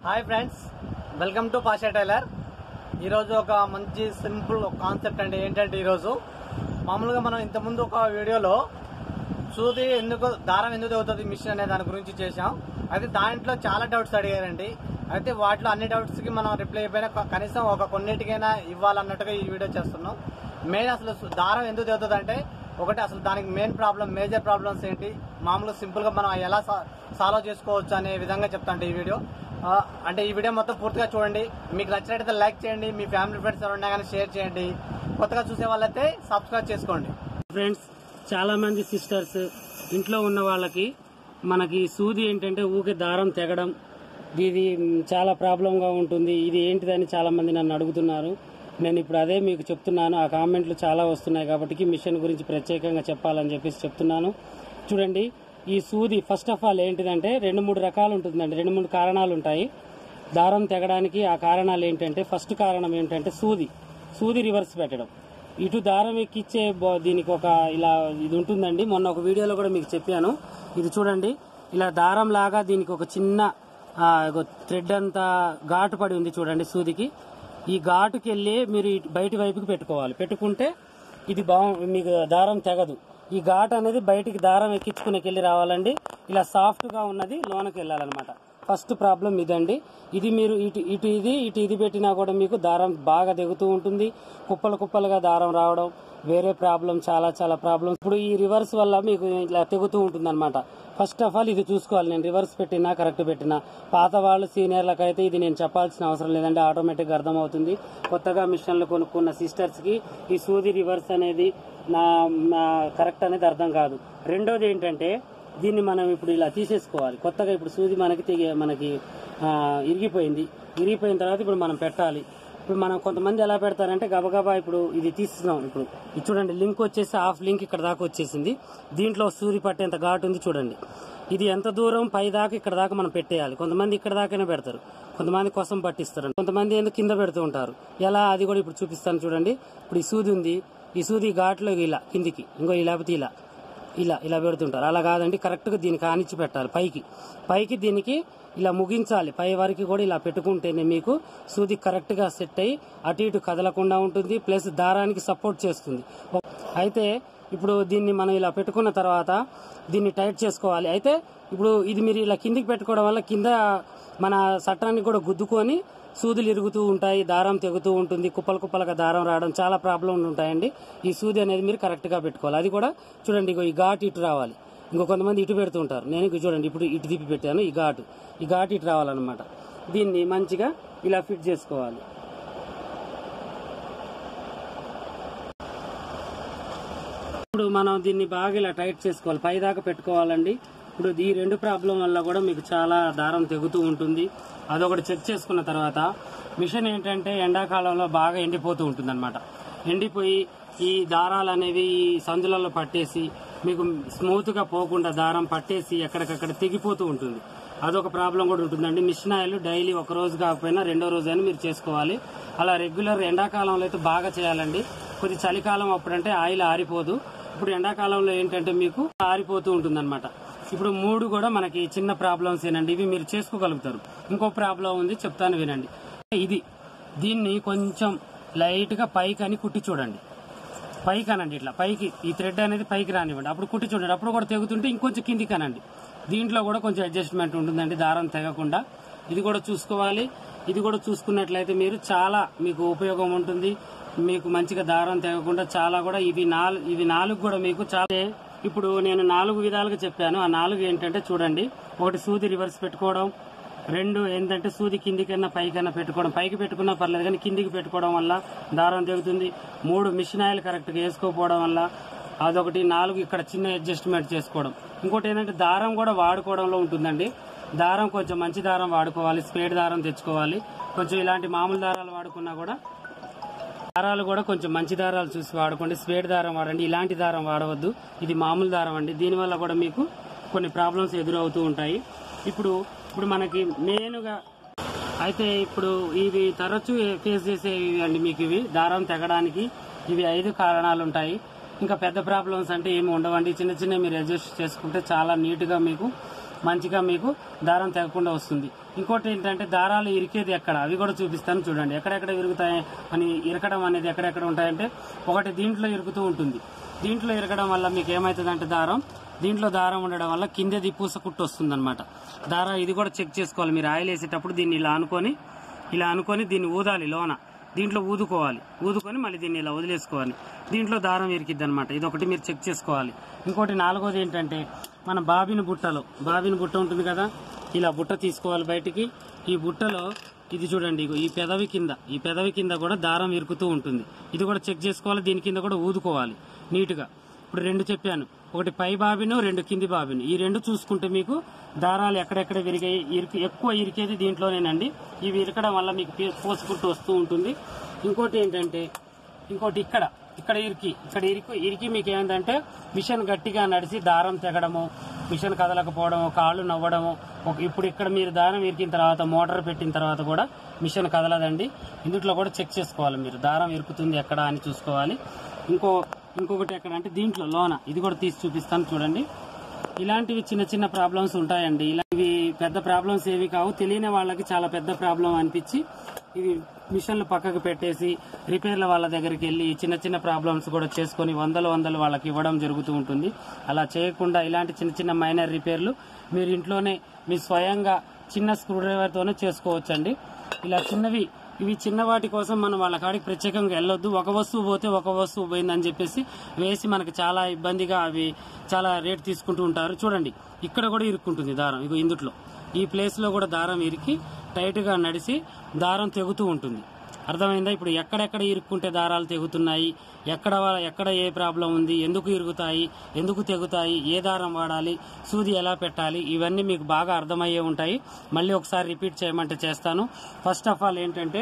hi friends welcome to Pasha tailor ఈరోజు ఒక మంచి సింపుల్ కాన్సెప్ట్ అండి ఏంటంటే ఈరోజు మామూలుగా మనం ఇంతకుముందు ఒక వీడియోలో సూది ఎందుకు దారం ఎందుకు అవుతుంది మిషన్ అనే దాని గురించి చేశాం అయితే దాంట్లో చాలా డౌట్స్ అడిగారండి అయితే వాటిలో అన్ని డౌట్స్ కి మనం రిప్లై అయిపోయినా క- కనీసం ఒక కొన్నిటికైనా ఇవ్వాలన్నట్టుగా ఈ వీడియో చేస్తున్నాం మెయిన్ అసలు సు- దారం ఎందుకు అవుతుంది అంటే ఒకటి అసలు దానికి మెయిన్ ప్రాబ్లం మేజర్ ప్రాబ్లమ్స్ ఏంటి మామూలుగా సింపుల్ గా మనం ఎలా సాల్వ్ చేసుకోవచ్చు అనే విధంగా చెప్తాండి ఈ వీడియో ఆ, అంటే ఈ వీడియో మొత్తం పూర్తిగా చూడండి మీకు నచ్చినట్టయితే లైక్ చేయండి మీ ఫ్యామిలీ ఫ్రెండ్స్ ఎవరున్నా కానీ షేర్ చేయండి కొత్తగా చూసే వాళ్ళైతే సబ్స్క్రైబ్ చేసుకోండి ఫ్రెండ్స్ చాలా మంది సిస్టర్స్ ఇంట్లో ఉన్న వాళ్ళకి మనకి సూది ఏంటంటే ఊకే దారం తెగడం ఇది మ్, చాలా ప్రాబ్లంగా ఉంటుంది ఇది ఏంటిదని చాలా మంది నన్ను అడుగుతున్నారు నేను ఇప్పుడు అదే మీకు చెప్తున్నాను ఆ కామెంట్లు చాలా వస్తున్నాయి కాబట్టి మిషన్ గురించి ప్రత్యేకంగా చెప్పాలని చెప్పేసి చెప్తున్నాను చూడండి ఈ సూది ఫస్ట్ ఆఫ్ ఆల్ ఏంటిదంటే రెండు మూడు రకాలు ఉంటుందండి రెండు మూడు కారణాలు ఉంటాయి దారం తెగడానికి ఆ కారణాలు ఏంటంటే ఫస్ట్ కారణం ఏంటంటే సూది సూది రివర్స్ పెట్టడం ఇటు దారం ఎక్కిచ్చే బో- దీనికి ఒక ఇలా ఇది ఉంటుందండి మొన్న ఒక వీడియోలో కూడా మీకు చెప్పాను ఇది చూడండి ఇలా దారం లాగా దీనికి ఒక చిన్న థ్రెడ్ అంతా ఘాటు పడి ఉంది చూడండి సూదికి ఈ ఘాటుకి వెళ్ళి మీరు ఇటు బయటి వైపుకి పెట్టుకోవాలి పెట్టుకుంటే ఇది బాగు మీకు దారం తెగదు ఈ ఘాట్ అనేది బయటికి దారం ఎక్కించుకునేకి వెళ్ళి రావాలండి ఇలా సాఫ్ట్ గా ఉన్నది లోనకి వెళ్ళాలన్నమాట ఫస్ట్ ప్రాబ్లం ఇదండి ఇది మీరు ఇటు ఇటు ఇది ఇటు ఇది పెట్టినా కూడా మీకు దారం బాగా దిగుతూ ఉంటుంది కుప్పలు కుప్పలుగా దారం రావడం వేరే ప్రాబ్లం చాలా చాలా ప్రాబ్లం ఇప్పుడు ఈ రివర్స్ వల్ల మీకు ఇలా తెగుతూ ఉంటుంది అనమాట ఫస్ట్ ఆఫ్ ఆల్ ఇది చూసుకోవాలి నేను రివర్స్ పెట్టినా కరెక్ట్ పెట్టినా పాత వాళ్ళు సీనియర్లకు అయితే ఇది నేను చెప్పాల్సిన అవసరం లేదండి ఆటోమేటిక్గా అర్థమవుతుంది కొత్తగా మిషన్లు కొనుక్కున్న సిస్టర్స్ కి ఈ సూది రివర్స్ అనేది నా నా కరెక్ట్ అనేది అర్థం కాదు రెండోది ఏంటంటే దీన్ని మనం ఇప్పుడు ఇలా తీసేసుకోవాలి కొత్తగా ఇప్పుడు సూది మనకి తెగి మనకి ఆ, ఇరిగిపోయింది ఇరిగిపోయిన తర్వాత ఇప్పుడు మనం పెట్టాలి ఇప్పుడు మనం కొంతమంది ఎలా పెడతారంటే గబగబా ఇప్పుడు ఇది తీస్తున్నాం ఇప్పుడు ఇది చూడండి లింక్ వచ్చేసి హాఫ్ లింక్ ఇక్కడ దాకా వచ్చేసింది దీంట్లో సూది పట్టేంత ఘాటు ఉంది చూడండి ఇది ఎంత దూరం పై దాకా ఇక్కడ దాకా మనం పెట్టేయాలి కొంతమంది ఇక్కడ దాకానే పెడతారు కొంతమంది కోసం పట్టిస్తారు కొంతమంది ఎందుకు కింద పెడుతూ ఉంటారు ఎలా అది కూడా ఇప్పుడు చూపిస్తాను చూడండి ఇప్పుడు ఈ సూది ఉంది ఈ సూది ఘాట్లో ఇలా కిందికి ఇంకో ఇలా లేకపోతే ఇలా ఇలా ఇలా పెడుతుంటారు అలా కాదండి కరెక్ట్గా దీనికి ఆనిచ్చి పెట్టాలి పైకి పైకి దీనికి ఇలా ముగించాలి పై వరకు కూడా ఇలా పెట్టుకుంటేనే మీకు సూది కరెక్ట్గా సెట్ అయ్యి అటు ఇటు కదలకుండా ఉంటుంది ప్లస్ దారానికి సపోర్ట్ చేస్తుంది అయితే ఇప్పుడు దీన్ని మనం ఇలా పెట్టుకున్న తర్వాత దీన్ని టైట్ చేసుకోవాలి అయితే ఇప్పుడు ఇది మీరు ఇలా కిందికి పెట్టుకోవడం వల్ల కింద మన చట్టానికి కూడా గుద్దుకొని సూదులు ఇరుగుతూ ఉంటాయి దారం తెగుతూ ఉంటుంది కుప్పలు కుప్పలుగా దారం రావడం చాలా ప్రాబ్లంలు ఉంటాయండి ఈ సూది అనేది మీరు కరెక్ట్ గా పెట్టుకోవాలి అది కూడా చూడండి ఇగో ఈ ఘాటు ఇటు రావాలి ఇంకో కొంతమంది ఇటు పెడుతూ ఉంటారు నేను ఇక చూడండి ఇప్పుడు ఇటు తిప్పి పెట్టాను ఈ ఘాటు ఈ ఘాటు ఇటు రావాలన్నమాట దీన్ని మంచిగా ఇలా ఫిట్ చేసుకోవాలి ఇప్పుడు మనం దీన్ని బాగా ఇలా టైట్ చేసుకోవాలి పై దాకా పెట్టుకోవాలండి ఇప్పుడు ఈ రెండు ప్రాబ్లం వల్ల కూడా మీకు చాలా దారం తెగుతూ ఉంటుంది అదొకటి చెక్ చేసుకున్న తర్వాత మిషన్ ఏంటంటే ఎండాకాలంలో బాగా ఎండిపోతూ ఉంటుంది అనమాట ఎండిపోయి ఈ దారాలు అనేవి ఈ సందులలో పట్టేసి మీకు స్మూత్ గా పోకుండా దారం పట్టేసి ఎక్కడికక్కడ తెగిపోతూ ఉంటుంది అదొక ప్రాబ్లం కూడా ఉంటుందండి మిషన్ ఆయిల్ డైలీ ఒక రోజు కాకపోయినా రెండో రోజు అయినా మీరు చేసుకోవాలి అలా రెగ్యులర్ ఎండాకాలంలో అయితే బాగా చేయాలండి కొద్ది చలికాలం అప్పుడంటే ఆయిల్ ఆరిపోదు ఇప్పుడు ఎండాకాలంలో ఏంటంటే మీకు ఆరిపోతూ ఉంటుంది ఇప్పుడు మూడు కూడా మనకి చిన్న ప్రాబ్లమ్స్ ఏనండి ఇవి మీరు చేసుకోగలుగుతారు ఇంకో ప్రాబ్లం ఉంది చెప్తాను వినండి ఇది దీన్ని కొంచెం లైట్ గా పైకి అని కుట్టి చూడండి పైకి అనండి ఇట్లా పైకి ఈ థ్రెడ్ అనేది పైకి రానివ్వండి అప్పుడు కుట్టి చూడండి అప్పుడు కూడా తెగుతుంటే ఇంకొంచెం కిందికి అనండి దీంట్లో కూడా కొంచెం అడ్జస్ట్మెంట్ ఉంటుందండి దారం తెగకుండా ఇది కూడా చూసుకోవాలి ఇది కూడా చూసుకున్నట్లయితే మీరు చాలా మీకు ఉపయోగం ఉంటుంది మీకు మంచిగా దారం తెగకుండా చాలా కూడా ఇవి నాలుగు ఇవి నాలుగు కూడా మీకు చాలా ఇప్పుడు నేను నాలుగు విధాలుగా చెప్పాను ఆ నాలుగు ఏంటంటే చూడండి ఒకటి సూది రివర్స్ పెట్టుకోవడం రెండు ఏంటంటే సూది కిందికన్నా పైకన్నా పెట్టుకోవడం పైకి పెట్టుకున్నా పర్లేదు కానీ కిందికి పెట్టుకోవడం వల్ల దారం తెగుతుంది మూడు మిషన్ ఆయిల్ కరెక్ట్గా వేసుకోకపోవడం వల్ల అదొకటి నాలుగు ఇక్కడ చిన్న అడ్జస్ట్మెంట్ చేసుకోవడం ఇంకోటి ఏంటంటే దారం కూడా వాడుకోవడంలో ఉంటుందండి దారం కొంచెం మంచి దారం వాడుకోవాలి స్పేడ్ దారం తెచ్చుకోవాలి కొంచెం ఇలాంటి మామూలు దారాలు వాడుకున్నా కూడా దారాలు కూడా కొంచెం మంచి దారాలు చూసి వాడుకోండి స్వేడ్ దారం వాడండి ఇలాంటి దారం వాడవద్దు ఇది మామూలు దారం అండి దీనివల్ల కూడా మీకు కొన్ని ప్రాబ్లమ్స్ ఎదురవుతూ ఉంటాయి ఇప్పుడు ఇప్పుడు మనకి మెయిన్గా అయితే ఇప్పుడు ఇవి తరచూ ఫేస్ చేసేవి అండి మీకు ఇవి దారం తెగడానికి ఇవి ఐదు కారణాలు ఉంటాయి ఇంకా పెద్ద ప్రాబ్లమ్స్ అంటే ఏమి ఉండవండి చిన్న చిన్న మీరు అడ్జస్ట్ చేసుకుంటే చాలా నీట్గా మీకు మంచిగా మీకు దారం తెగకుండా వస్తుంది ఇంకోటి ఏంటంటే దారాలు ఇరికేది ఎక్కడ అవి కూడా చూపిస్తాను చూడండి ఎక్కడెక్కడ ఇరుగుతాయి అని ఇరకడం అనేది ఎక్కడెక్కడ ఉంటాయంటే ఒకటి దీంట్లో ఇరుకుతూ ఉంటుంది దీంట్లో ఇరకడం వల్ల మీకు ఏమవుతుందంటే దారం దీంట్లో దారం ఉండడం వల్ల కిందది పూస కుట్టు వస్తుంది అనమాట దారం ఇది కూడా చెక్ చేసుకోవాలి మీరు ఆయిల్ వేసేటప్పుడు దీన్ని ఇలా అనుకొని ఇలా అనుకొని దీన్ని ఊదాలి లోన దీంట్లో ఊదుకోవాలి ఊదుకొని మళ్ళీ దీన్ని ఇలా వదిలేసుకోవాలి దీంట్లో దారం ఇరికిద్ది అనమాట ఇది ఒకటి మీరు చెక్ చేసుకోవాలి ఇంకోటి నాలుగోది ఏంటంటే మన బాబిన బుట్టలో బాబిన బుట్ట ఉంటుంది కదా ఇలా బుట్ట తీసుకోవాలి బయటికి ఈ బుట్టలో ఇది చూడండి ఇగో ఈ పెదవి కింద ఈ పెదవి కింద కూడా దారం ఇరుకుతూ ఉంటుంది ఇది కూడా చెక్ చేసుకోవాలి దీని కింద కూడా ఊదుకోవాలి నీట్గా ఇప్పుడు రెండు చెప్పాను ఒకటి పై బాబిను రెండు కింది బాబిను ఈ రెండు చూసుకుంటే మీకు దారాలు ఎక్కడెక్కడ విరిగాయి ఇరికి ఎక్కువ ఇరికేది దీంట్లోనేనండి ఇవి ఇరకడం వల్ల మీకు పీ- పోసుకుంటూ వస్తూ ఉంటుంది ఇంకోటి ఏంటంటే ఇంకోటి ఇక్కడ ఇక్కడ ఇరికి ఇక్కడ ఇరికి ఇరికి మీకు ఏంటంటే మిషన్ గట్టిగా నడిచి దారం తెగడము మిషన్ కదలకపోవడము కాళ్ళు నవ్వడము ఒక- ఇప్పుడు ఇక్కడ మీరు దారం ఇరికిన తర్వాత మోటార్ పెట్టిన తర్వాత కూడా మిషన్ కదలదండి ఇందుట్లో కూడా చెక్ చేసుకోవాలి మీరు దారం ఇరుకుతుంది ఎక్కడ అని చూసుకోవాలి ఇంకో ఇంకొకటి ఎక్కడ అంటే దీంట్లో లోన ఇది కూడా తీసి చూపిస్తాను చూడండి ఇలాంటివి చిన్న చిన్న ప్రాబ్లమ్స్ ఉంటాయండి ఇలాంటివి పెద్ద ప్రాబ్లమ్స్ ఏవి కావు తెలియని వాళ్ళకి చాలా పెద్ద ప్రాబ్లం అనిపించి ఇవి మిషన్లు పక్కకు పెట్టేసి రిపేర్ల వాళ్ళ దగ్గరికి వెళ్ళి చిన్న చిన్న ప్రాబ్లమ్స్ కూడా చేసుకొని వందలు వందలు వాళ్ళకి ఇవ్వడం జరుగుతూ ఉంటుంది అలా చేయకుండా ఇలాంటి చిన్న చిన్న మైనర్ రిపేర్లు మీరు ఇంట్లోనే మీ స్వయంగా చిన్న స్క్రూ డ్రైవర్తోనే చేసుకోవచ్చండి ఇలా చిన్నవి ఇవి చిన్న వాటి కోసం మనం వాళ్ళ కాడికి ప్రత్యేకంగా వెళ్ళొద్దు ఒక వస్తువు పోతే ఒక వస్తువు పోయిందని చెప్పేసి వేసి మనకి చాలా ఇబ్బందిగా అవి చాలా రేట్ తీసుకుంటూ ఉంటారు చూడండి ఇక్కడ కూడా ఇరుక్కుంటుంది దారం ఇగో ఇందుట్లో ఈ ప్లేస్ లో కూడా దారం ఇరికి టైట్ గా నడిసి దారం తెగుతూ ఉంటుంది అర్థమైందా ఇప్పుడు ఎక్కడెక్కడ ఇరుక్కుంటే దారాలు తెగుతున్నాయి ఎక్కడ వా- ఎక్కడ ఏ ప్రాబ్లం ఉంది ఎందుకు ఇరుగుతాయి ఎందుకు తెగుతాయి ఏ దారం వాడాలి సూది ఎలా పెట్టాలి ఇవన్నీ మీకు బాగా అర్థమయ్యే ఉంటాయి మళ్ళీ ఒకసారి రిపీట్ చేయమంటే చేస్తాను ఫస్ట్ ఆఫ్ ఆల్ ఏంటంటే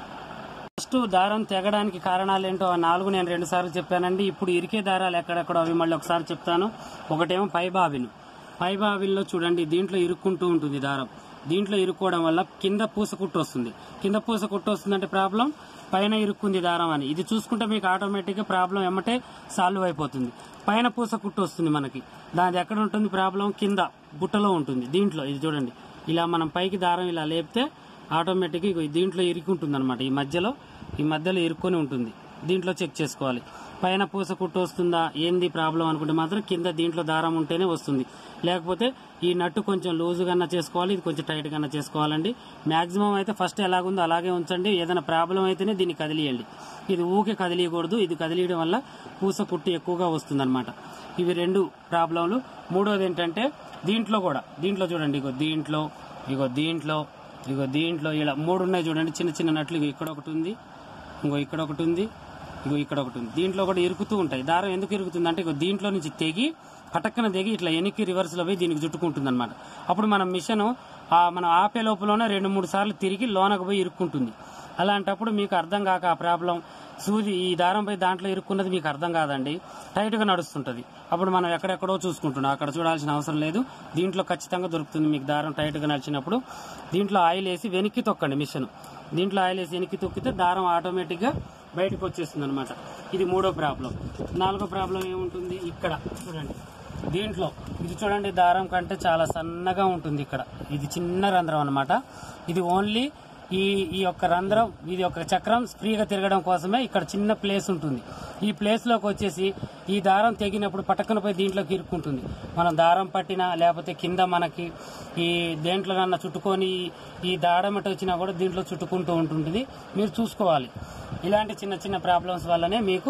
ఫస్ట్ దారం తెగడానికి కారణాలు ఏంటో ఆ నాలుగు నేను రెండు సార్లు చెప్పానండి ఇప్పుడు ఇరికే దారాలు ఎక్కడెక్కడో అవి మళ్ళీ ఒకసారి చెప్తాను ఒకటేమో పై బావిలు పై బావిల్లో చూడండి దీంట్లో ఇరుక్కుంటూ ఉంటుంది దారం దీంట్లో ఇరుక్కోవడం వల్ల కింద పూస కుట్టు వస్తుంది కింద పూస కుట్టు వస్తుందంటే ప్రాబ్లం పైన ఇరుక్కుంది దారం అని ఇది చూసుకుంటే మీకు ఆటోమేటిక్గా ప్రాబ్లం ఎమ్మటే సాల్వ్ అయిపోతుంది పైన పూస కుట్టు వస్తుంది మనకి దాని ఎక్కడ ఉంటుంది ప్రాబ్లం కింద బుట్టలో ఉంటుంది దీంట్లో ఇది చూడండి ఇలా మనం పైకి దారం ఇలా లేపితే ఆటోమేటిక్గా ఇగో దీంట్లో ఇరుక్కుంటుంది అనమాట ఈ మధ్యలో ఈ మధ్యలో ఇరుక్కొని ఉంటుంది దీంట్లో చెక్ చేసుకోవాలి పైన పూస కుట్టు వస్తుందా ఏంది ప్రాబ్లం అనుకుంటే మాత్రం కింద దీంట్లో దారం ఉంటేనే వస్తుంది లేకపోతే ఈ నట్టు కొంచెం లూజుగా చేసుకోవాలి ఇది కొంచెం టైట్ గా చేసుకోవాలండి మాక్సిమం అయితే ఫస్ట్ ఎలాగుందో అలాగే ఉంచండి ఏదైనా ప్రాబ్లం అయితేనే దీన్ని కదిలియండి ఇది ఊకే కదిలియకూడదు ఇది కదిలియడం వల్ల పూస కుట్టు ఎక్కువగా వస్తుంది ఇవి రెండు ప్రాబ్లంలు మూడోది ఏంటంటే దీంట్లో కూడా దీంట్లో చూడండి ఇగో దీంట్లో ఇగో దీంట్లో ఇగో దీంట్లో ఇలా మూడు ఉన్నాయి చూడండి చిన్న చిన్న నట్లు ఇగో ఇక్కడ ఒకటి ఉంది ఇంకో ఇక్కడ ఒకటి ఉంది ఇగో ఇక్కడ ఒకటి ఉంది దీంట్లో కూడా ఇరుకుతూ ఉంటాయి దారం ఎందుకు ఇరుకుతుంది అంటే ఇగో దీంట్లో నుంచి తెగి పటక్కన తెగి ఇట్లా వెనక్కి రివర్స్ లో పోయి దీనికి చుట్టుకుంటుంది అనమాట అప్పుడు మన మిషన్ మనం ఆపే లోపలనే రెండు మూడు సార్లు తిరిగి లోనకు పోయి ఇరుక్కుంటుంది అలాంటప్పుడు మీకు అర్థం కాక ఆ ప్రాబ్లం సూది ఈ దారం పోయి దాంట్లో ఇరుక్కున్నది మీకు అర్థం కాదండి టైట్ గా నడుస్తుంటది అప్పుడు మనం ఎక్కడెక్కడో చూసుకుంటున్నాం అక్కడ చూడాల్సిన అవసరం లేదు దీంట్లో ఖచ్చితంగా దొరుకుతుంది మీకు దారం టైట్ గా నడిచినప్పుడు దీంట్లో ఆయిల్ వేసి వెనక్కి తొక్కండి మిషన్ దీంట్లో ఆయిల్ వేసి వెనక్కి తొక్కితే దారం ఆటోమేటిక్ గా బయటకు వచ్చేస్తుంది అనమాట ఇది మూడో ప్రాబ్లం నాలుగో ప్రాబ్లం ఏముంటుంది ఇక్కడ చూడండి దీంట్లో ఇది చూడండి దారం కంటే చాలా సన్నగా ఉంటుంది ఇక్కడ ఇది చిన్న రంధ్రం అన్నమాట ఇది ఓన్లీ ఈ ఈ యొక్క రంధ్రం ఇది యొక్క చక్రం ఫ్రీగా తిరగడం కోసమే ఇక్కడ చిన్న ప్లేస్ ఉంటుంది ఈ ప్లేస్ లోకి వచ్చేసి ఈ దారం తెగినప్పుడు పటక్కన పోయి దీంట్లోకి ఇరుక్కుంటుంది మనం దారం పట్టినా లేకపోతే కింద మనకి ఈ దేంట్లో కన్నా చుట్టుకొని ఈ దాడమట వచ్చినా కూడా దీంట్లో చుట్టుకుంటూ ఉంటుంది మీరు చూసుకోవాలి ఇలాంటి చిన్న చిన్న ప్రాబ్లమ్స్ వల్లనే మీకు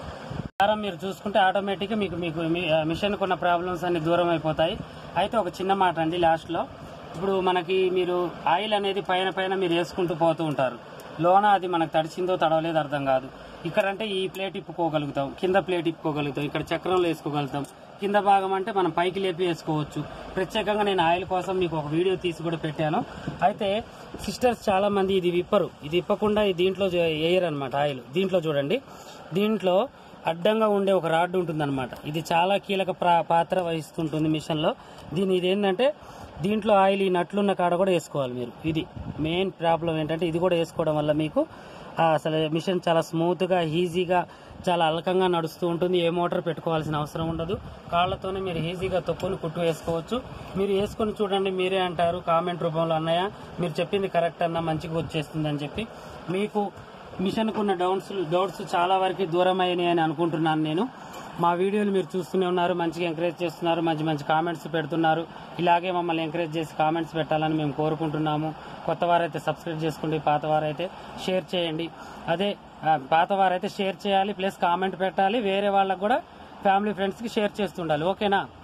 దారం మీరు చూసుకుంటే ఆటోమేటిక్గా మీకు మీకు మీ- ఆ, మిషన్ కొన్న ప్రాబ్లమ్స్ అన్ని దూరం అయిపోతాయి అయితే ఒక చిన్న మాట అండి లాస్ట్లో ఇప్పుడు మనకి మీరు ఆయిల్ అనేది పైన పైన మీరు వేసుకుంటూ పోతూ ఉంటారు లోన అది మనకు తడిచిందో తడవలేదు అర్థం కాదు ఇక్కడ అంటే ఈ ప్లేట్ ఇప్పుకోగలుగుతాం కింద ప్లేట్ ఇప్పుకోగలుగుతాం ఇక్కడ చక్రంలో వేసుకోగలుగుతాం కింద భాగం అంటే మనం పైకి లేపి వేసుకోవచ్చు ప్రత్యేకంగా నేను ఆయిల్ కోసం మీకు ఒక వీడియో తీసి కూడా పెట్టాను అయితే సిస్టర్స్ చాలా మంది ఇది విప్పరు ఇది విప్పకుండా ఈ దీంట్లో వేయరు అనమాట ఆయిల్ దీంట్లో చూడండి దీంట్లో అడ్డంగా ఉండే ఒక రాడ్ ఉంటుందన్నమాట ఇది చాలా కీలక ప్రా- పాత్ర వహిస్తుంటుంది మిషన్ లో దీని ఇది ఏంటంటే దీంట్లో ఆయిల్ ఈ నట్లున్న కాడ కూడా వేసుకోవాలి మీరు ఇది మెయిన్ ప్రాబ్లం ఏంటంటే ఇది కూడా వేసుకోవడం వల్ల మీకు ఆ, అసలు మిషన్ చాలా స్మూత్గా ఈజీగా చాలా అలకంగా నడుస్తూ ఉంటుంది ఏ మోటార్ పెట్టుకోవాల్సిన అవసరం ఉండదు కాళ్ళతోనే మీరు ఈజీగా తొక్కుని కుట్టు వేసుకోవచ్చు మీరు వేసుకొని చూడండి మీరే అంటారు కామెంట్ రూపంలో అన్నయ్య మీరు చెప్పింది కరెక్ట్ అన్న మంచిగా వచ్చేస్తుంది అని చెప్పి మీకు మిషన్కు ఉన్న డౌట్స్ డౌట్స్ చాలా వరకు దూరం అయినాయి అని అనుకుంటున్నాను నేను మా వీడియోలు మీరు చూస్తూనే ఉన్నారు మంచిగా ఎంకరేజ్ చేస్తున్నారు మంచి మంచి కామెంట్స్ పెడుతున్నారు ఇలాగే మమ్మల్ని ఎంకరేజ్ చేసి కామెంట్స్ పెట్టాలని మేము కోరుకుంటున్నాము కొత్త వారైతే సబ్స్క్రైబ్ చేసుకోండి పాత వారైతే షేర్ చేయండి అదే ఆ, పాత వారైతే షేర్ చేయాలి ప్లస్ కామెంట్ పెట్టాలి వేరే వాళ్ళకు కూడా ఫ్యామిలీ ఫ్రెండ్స్కి షేర్ చేస్తుండాలి ఓకేనా